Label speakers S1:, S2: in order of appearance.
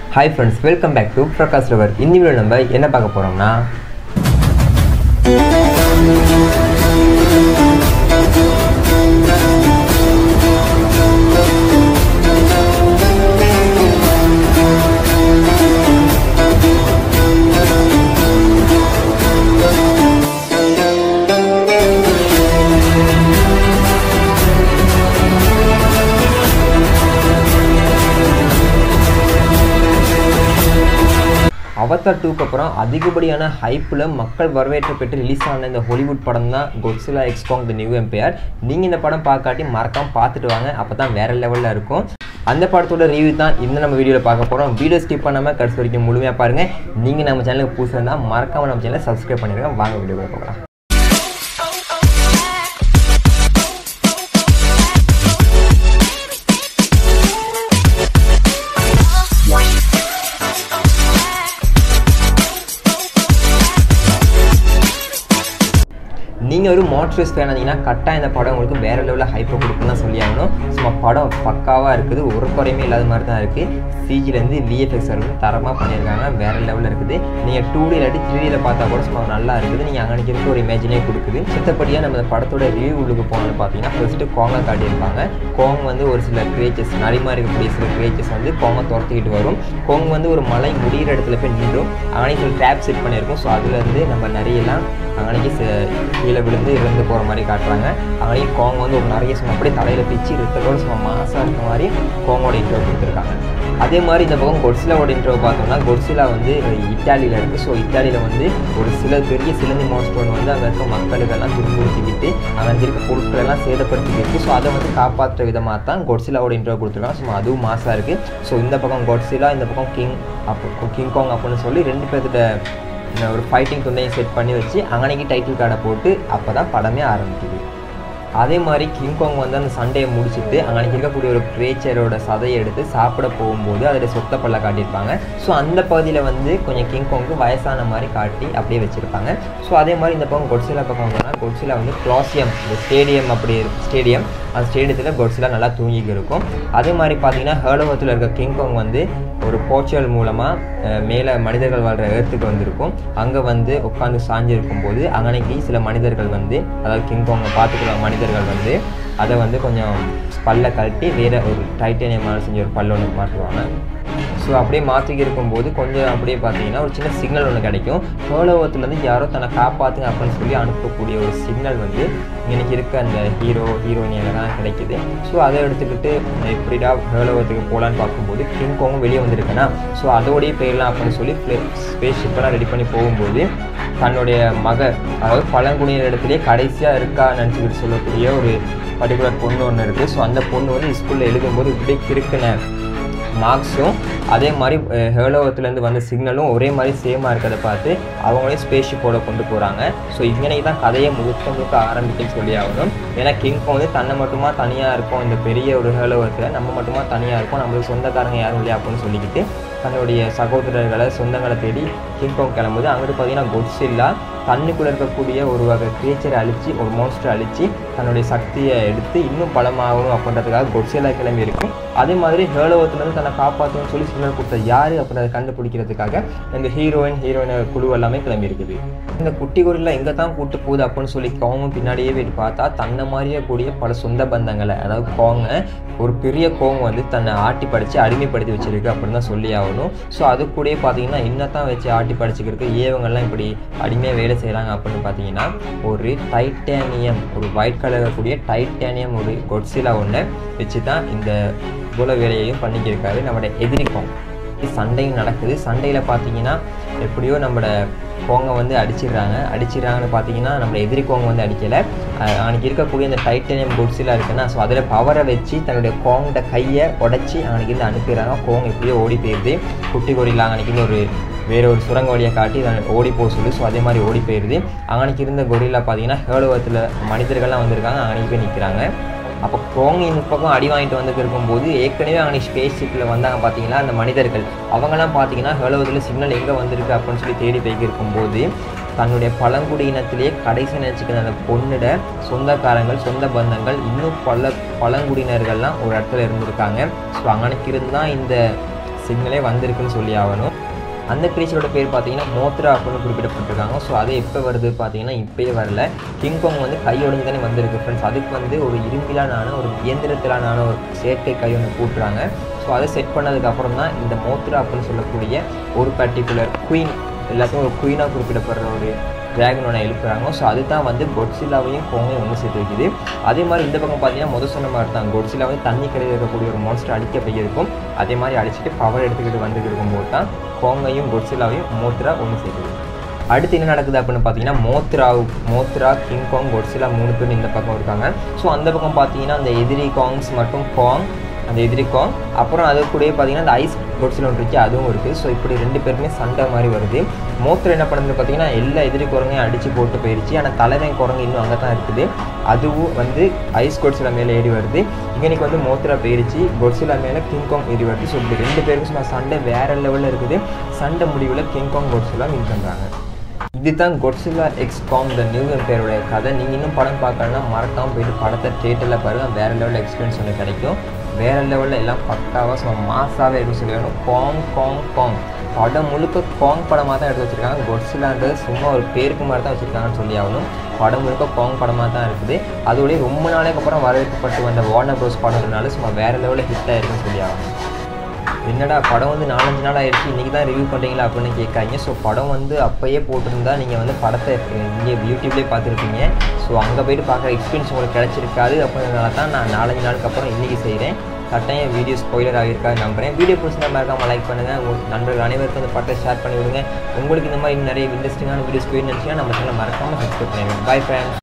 S1: hi friends welcome back to Prakash ரவர் இந்த video நம்ம என்ன பார்க்க போகிறோம்னா அவதார் டூக்கு அப்புறம் அதிகப்படியான ஹைப்பில் மக்கள் வரவேற்று பெற்று ரிலீஸ் ஆன இந்த ஹாலிவுட் படம் தான் கொட்ஸிலா எக்ஸ்பாங் த நியூ எம்பையர் நீங்கள் இந்த படம் பார்க்காட்டி மறக்காம பார்த்துட்டு வாங்க அப்போ தான் வேறு லெவலில் இருக்கும் அந்த படத்தோட ரிவ்யூ தான் இந்த நம்ம வீடியோவில் பார்க்க போகிறோம் வீடியோ ஸ்கிப் பண்ணாமல் கடைசி வரைக்கும் முழுமையாக பாருங்கள் நீங்கள் நம்ம சேனலுக்கு புதுசாக இருந்தால் மறக்காமல் நம்ம சேனலை சப்ஸ்கிரைப் பண்ணிடுங்க வாங்க வீடியோ போகலாம் நீங்கள் ஒரு மோட்ரஸ் ஃபேன் இருந்தீங்கன்னா கரெக்டாக இந்த படம் உங்களுக்கு வேறு லெவலில் ஹைப்பை கொடுக்குன்னு தான் சொல்லி ஆகணும் சும்மா படம் பக்காவாக இருக்குது ஒரு குறையுமே இல்லாத மாதிரி தான் இருக்குது சிஜிலேருந்து விஎஃப்எக்ஸ் வரைக்கும் தரமாக பண்ணியிருக்காங்க வேறு லெவலில் இருக்குது நீங்கள் டூ டி இல்லாட்டி த்ரீ டியில் பார்த்தா கூட சும்மா நல்லா இருக்குது நீங்கள் அங்கே இருக்க ஒரு இமேஜினே கொடுக்குது சித்தப்படியாக நம்ம இந்த படத்தோட ரிவ்யூ உள்ளுக்கு போனோம்னு பார்த்தீங்கன்னா ஃபஸ்ட்டு கோங்கை காட்டியிருப்பாங்க கோங் வந்து ஒரு சில கிரேச்சஸ் நரிமா இருக்கக்கூடிய சில கிரேச்சஸ் வந்து கோங்கை துரத்திக்கிட்டு வரும் கோங் வந்து ஒரு மலை முடிகிற இடத்துல போய் நின்றும் அன்னைக்கு ஒரு ட்ராப் செட் பண்ணியிருக்கும் ஸோ அதுலேருந்து நம்ம நிறையெல்லாம் அன்னைக்கு கீழே விழுந்து இறந்து போகிற மாதிரி காட்டுறாங்க அங்கேயும் கோங் வந்து ஒரு நிறைய சும்மா அப்படியே தலையில் பிச்சு ரத்தத்தோட சும்மா மாசாக இருக்க மாதிரி கோங்கோட இன்ட்ரோ கொடுத்துருக்காங்க அதே மாதிரி இந்த பக்கம் கொட்சிலாவோட இன்ட்ரோ பார்த்தோம்னா கொட்சிலா வந்து இட்டாலியில் இருக்குது ஸோ இட்டாலியில் வந்து ஒரு சில பெரிய சிலந்தி மாஸ்டர் வந்து அங்கே இருக்க மக்களுக்கெல்லாம் துன்புறுத்திக்கிட்டு அங்கே இருக்க பொருட்கள் எல்லாம் சேதப்படுத்திக்கிட்டு ஸோ அதை வந்து காப்பாற்றுற விதமாக தான் கொட்சிலாவோட இன்ட்ரோ கொடுத்துருக்காங்க ஸோ அதுவும் மாசாக இருக்குது ஸோ இந்த பக்கம் கொட்சிலா இந்த பக்கம் கிங் அப்போ கிங் காங் அப்படின்னு சொல்லி ரெண்டு பேர்த்திட்ட ஒரு ஃபைட்டிங் துண்டையும் செட் பண்ணி வச்சு அங்கனைக்கு டைட்டில் கார்டை போட்டு அப்போ தான் படமே ஆரம்பிக்குது அதே மாதிரி கிங்காங் வந்து அந்த சண்டையை முடிச்சுட்டு அங்கே இருக்கக்கூடிய ஒரு கிரேச்சரோட சதையை எடுத்து சாப்பிட போகும்போது அதில் சொத்த பல்ல காட்டியிருப்பாங்க ஸோ அந்த பகுதியில் வந்து கொஞ்சம் கிங்காங்கு வயசான மாதிரி காட்டி அப்படியே வச்சுருப்பாங்க ஸோ அதே மாதிரி இந்த பக்கம் கொட்சிலா பக்கம் வந்தோம்னா கொட்சிலா வந்து க்ளாசியம் இந்த ஸ்டேடியம் அப்படி ஸ்டேடியம் அந்த ஸ்டேடியத்தில் கொட்சிலா நல்லா தூங்கிக்கு இருக்கும் அதே மாதிரி பார்த்தீங்கன்னா ஹேலோகத்தில் இருக்க கிங்காங் வந்து ஒரு போர்ச்சுவல் மூலமாக மேலே மனிதர்கள் வாழ்கிற இடத்துக்கு வந்திருக்கும் அங்கே வந்து உட்காந்து சாஞ்சிருக்கும் போது அங்கனைக்கு சில மனிதர்கள் வந்து அதாவது கிங்காங்கை பார்த்துக்கிற மனிதர்கள் வந்து அதை வந்து கொஞ்சம் பல்ல கழட்டி வேறு ஒரு டைட்டேனியமாக செஞ்ச ஒரு பல்ல ஒன்று மாட்டுவாங்க ஸோ அப்படியே மாற்றிக்கி இருக்கும்போது கொஞ்சம் அப்படியே பார்த்தீங்கன்னா ஒரு சின்ன சிக்னல் ஒன்று கிடைக்கும் ஹோலோகத்துலேருந்து யாரோ தன்னை காப்பாற்றுங்க அப்படின்னு சொல்லி அனுப்பக்கூடிய ஒரு சிக்னல் வந்து எனக்கு இருக்க அந்த ஹீரோ ஹீரோயினியாக தான் கிடைக்குது ஸோ அதை எடுத்துக்கிட்டு எப்படிடா ஹோலோகத்துக்கு போகலான்னு பார்க்கும்போது கிங்காவும் வெளியே வந்திருக்கேன்னா ஸோ அதோடய போயிடலாம் அப்படின்னு சொல்லி ஸ்பேஸ் ஷிப்பெல்லாம் ரெடி பண்ணி போகும்போது தன்னுடைய மக அதாவது பழங்குடியினர் இடத்துலேயே கடைசியாக இருக்கா நினச்சிக்கிட்டு சொல்லக்கூடிய ஒரு பர்டிகுலர் பொண்ணு ஒன்று இருக்குது ஸோ அந்த பொண்ணு வந்து ஸ்கூலில் எழுதும்போது இப்படி கிறுக்கின மார்க்ஸும் அதே மாதிரி ஹேலோகத்துலேருந்து வந்த சிக்னலும் ஒரே மாதிரி சேமாக இருக்கிறத பார்த்து அவங்களே ஸ்பேஸ் ஷிப்போட கொண்டு போகிறாங்க ஸோ இங்கனைக்கு தான் கதையை முழுக்க முழுக்க ஆரம்பிக்குன்னு சொல்லி ஆகணும் ஏன்னா கிங்காங் வந்து தன்னை மட்டுமா தனியாக இருக்கும் இந்த பெரிய ஒரு ஹேலோகத்தில் நம்ம மட்டுமா தனியாக இருக்கும் நம்மளுக்கு சொந்தக்காரங்க யாரும் இல்லையா அப்படின்னு சொல்லிக்கிட்டு தன்னுடைய சகோதரர்களை சொந்தங்களை தேடி கிங்காங் கிளம்புது அங்கிட்டு பார்த்தீங்கன்னா கொட்ஸில்லா தண்ணிக்குள்ளே இருக்கக்கூடிய ஒரு வகை கிரியேச்சரை அழித்து ஒரு மோன்ஸ்டரை அழித்து தன்னுடைய சக்தியை எடுத்து இன்னும் பலமாகணும் அப்படின்றதுக்காக கொட்ஸில்லா கிளம்பி இருக்கும் அதே மாதிரி ஹேலோகத்துலேருந்து தன்னை காப்பாற்றணும்னு சொல்லி சிக்னல் கொடுத்தது யார் அப்படின்றத கண்டுபிடிக்கிறதுக்காக இந்த ஹீரோயின் ஹீரோயின் குழு எல்லாமே கிளம்பி இருக்குது இந்த குட்டி கோரிலாம் எங்கே தான் கூட்டு போகுது அப்படின்னு சொல்லி கோங்கும் பின்னாடியே போயிட்டு பார்த்தா தன்னை மாதிரியே கூடிய பல சொந்த பந்தங்களை அதாவது கோங்க ஒரு பெரிய கோங்க வந்து தன்னை ஆட்டி படித்து அடிமைப்படுத்தி வச்சிருக்கு அப்படின்னு தான் சொல்லி ஆகணும் ஸோ அது கூட பார்த்தீங்கன்னா என்னத்தான் வச்சு ஆட்டி படிச்சுக்கிறதுக்கு ஏவங்கள்லாம் இப்படி அடிமையாக வேலை செய்கிறாங்க அப்படின்னு பார்த்தீங்கன்னா ஒரு டைட்டானியம் ஒரு ஒயிட் கலர் கூடிய டைட்டானியம் ஒரு கொட்சிலா ஒன்று வச்சு தான் இந்த குல வேலையையும் பண்ணிக்கிருக்காரு நம்மளோட எதிரிக்கும் சண்டையும் நடக்குது சண்டையில் பார்த்தீங்கன்னா எப்படியோ நம்மளோட கோங்கை வந்து அடிச்சிடுறாங்க அடிச்சிடுறாங்கன்னு பார்த்தீங்கன்னா நம்ம எதிரி கோங்க வந்து அடிக்கலை அவனுக்கு இருக்கக்கூடிய அந்த டைட்டனியம் குட்ஸிலாம் இருக்குன்னா ஸோ அதில் பவரை வச்சு தன்னுடைய கோங்கிட்ட கையை உடச்சி அவனுக்கு இருந்து அனுப்பிடுறாங்க கோங் எப்படியோ ஓடி போயிடுது குட்டி கொடியில் அவனுக்கு ஒரு வேற ஒரு சுரங்க வழியை காட்டி ஓடி போக சொல்லி ஸோ அதே மாதிரி ஓடி போயிடுது அவனுக்கு இருந்த கொரியில் பார்த்தீங்கன்னா ஹேலோகத்தில் மனிதர்கள்லாம் வந்திருக்காங்க அவனுக்கு போய் நிற்கிறாங்க அப்போ கோங் இந்த பக்கம் அடி வாங்கிட்டு வந்துட்டு இருக்கும்போது ஏற்கனவே அவங்க ஸ்பேஸ் ஷிப்பில் வந்தாங்க பார்த்தீங்கன்னா அந்த மனிதர்கள் அவங்கெல்லாம் பார்த்தீங்கன்னா ஹேலோகத்தில் சிக்னல் எங்கே வந்திருக்கு அப்படின்னு சொல்லி தேடி போய்க்கு இருக்கும்போது தன்னுடைய பழங்குடியினத்திலேயே கடைசி நினச்சிக்கிற அந்த பொண்ணிட சொந்தக்காரங்கள் சொந்த பந்தங்கள் இன்னும் பல பழங்குடியினர்கள்லாம் ஒரு இடத்துல இருந்திருக்காங்க ஸோ அங்கனைக்கு இருந்து தான் இந்த சிக்னலே வந்திருக்குன்னு சொல்லி ஆகணும் அந்த கிரீச்சரோட பேர் பார்த்தீங்கன்னா மோத்ரா அப்படின்னு குறிப்பிடப்பட்டிருக்காங்க ஸோ அது எப்போ வருது பார்த்தீங்கன்னா இப்போயே வரல கிங்காங் வந்து கையொடைஞ்சு தானே வந்திருக்கு ஃப்ரெண்ட்ஸ் அதுக்கு வந்து ஒரு இரும்பிலான ஒரு இயந்திரத்திலான ஒரு செயற்கை கை ஒன்று கூட்டுறாங்க ஸோ அதை செட் பண்ணதுக்கப்புறம் தான் இந்த மோத்ரா அப்படின்னு சொல்லக்கூடிய ஒரு பர்டிகுலர் குயின் எல்லாத்தையும் ஒரு குயினாக குறிப்பிடப்படுற ஒரு டிராகனோட எழுப்புறாங்க ஸோ அதுதான் வந்து கொட்சிலாவையும் கோங்கையும் ஒன்று சேர்த்து வைக்குது அதே மாதிரி இந்த பக்கம் பார்த்தீங்கன்னா முதல் சொன்ன மாதிரி தான் கொட்சிலா வந்து தண்ணி கடையில் இருக்கக்கூடிய ஒரு மான்ஸ்டர் அடிக்க போயிருக்கும் அதே மாதிரி அடிச்சுட்டு பவர் எடுத்துக்கிட்டு வந்துட்டு இருக்கும்போது தான் கோங்கையும் கொட்சிலாவையும் மோத்ரா ஒன்று சேர்க்குது அடுத்து என்ன நடக்குது அப்படின்னு பார்த்தீங்கன்னா Mothra Mothra King Kong Godzilla மூணு பேர் இந்த பக்கம் இருக்காங்க ஸோ அந்த பக்கம் பார்த்தீங்கன்னா அந்த எதிரி காங்ஸ் மற்றும் காங் அந்த எதிரி காங் அப்புறம் அது கூடயே பார்த்தீங்கன்னா அந்த ஐஸ் கொட்சில் ஒன்று இருக்குது அதுவும் இருக்குது ஸோ இப்படி ரெண்டு பேருமே சண்டை மாதிரி வருது மோத்திரம் என்ன பண்ணுறது பார்த்தீங்கன்னா எல்லா எதிரி குரங்கையும் அடித்து போட்டு போயிடுச்சு ஆனால் தலைவன் குரங்கு இன்னும் அங்கே தான் இருக்குது அதுவும் வந்து ஐஸ் கொட்சிலா மேலே ஏறி வருது இங்கனைக்கு வந்து மோத்திரா போயிடுச்சு கொட்சிலா மேலே கிங்காங் ஏறி வருது ஸோ இப்படி ரெண்டு பேருக்கும் சும்மா சண்டை வேறு லெவலில் இருக்குது சண்டை முடிவில் கிங்காங் கொட்சிலா வின் பண்ணுறாங்க இதுதான் கொட்சிலா எக்ஸ் காங் த நியூ எம்பையருடைய கதை நீங்கள் இன்னும் படம் பார்க்கலன்னா மறக்காமல் போயிட்டு படத்தை தேட்டரில் பாருங்கள் வேறு லெவலில் எக்ஸ்பீரியன்ஸ் ஒன்று கிடைக்கும் வேறு லெவலில் எல்லாம் பக்காவாக சும்மா மாசாகவே இருக்குன்னு சொல்லி காங் காங் காங் படம் முழுக்க காங் படமாக தான் எடுத்து வச்சுருக்காங்க கொட்சிலான்றது சும்மா ஒரு பேருக்கு மாதிரி தான் வச்சுருக்காங்கன்னு சொல்லி ஆகணும் படம் முழுக்க காங் படமாக தான் இருக்குது அதோடய ரொம்ப நாளைக்கு அப்புறம் வரவேற்கப்பட்டு வந்த வார்னர் ப்ரோஸ் படம்னால சும்மா வேறு லெவலில் ஹிட் ஆயிருக்குன்னு சொல்லி ஆகணும் என்னடா படம் வந்து நாலஞ்சு நாள் ஆயிடுச்சு இன்றைக்கி தான் ரிவ்யூ பண்ணுறீங்களா அப்படின்னு கேட்காங்க ஸோ படம் வந்து அப்போயே போட்டிருந்தா நீங்கள் வந்து படத்தை இங்கே யூடியூப்லேயே பார்த்துருப்பீங்க ஸோ அங்கே போயிட்டு பார்க்குற எக்ஸ்பீரியன்ஸ் உங்களுக்கு கிடச்சிருக்காது அப்படின்றனால தான் நான் நாலஞ்சு நாளுக்கு அப்புறம் இன்றைக்கி செய்கிறேன் கட்டாயம் வீடியோ ஸ்பாயிலர் ஆகியிருக்காது நம்புறேன் வீடியோ பிடிச்சிருந்தா மறக்காமல் லைக் பண்ணுங்கள் உங்கள் நண்பர்கள் அனைவருக்கும் அந்த படத்தை ஷேர் பண்ணி விடுங்க உங்களுக்கு இந்த மாதிரி நிறைய இன்ட்ரெஸ்டிங்கான வீடியோஸ் வேணும்னு நினச்சிங்கன்னா நம்ம சேனல் மறக்காமல் சப்ஸ்கிரைப் பண்ணிடுங்க பாய் ஃப்ரெண்ட்ஸ்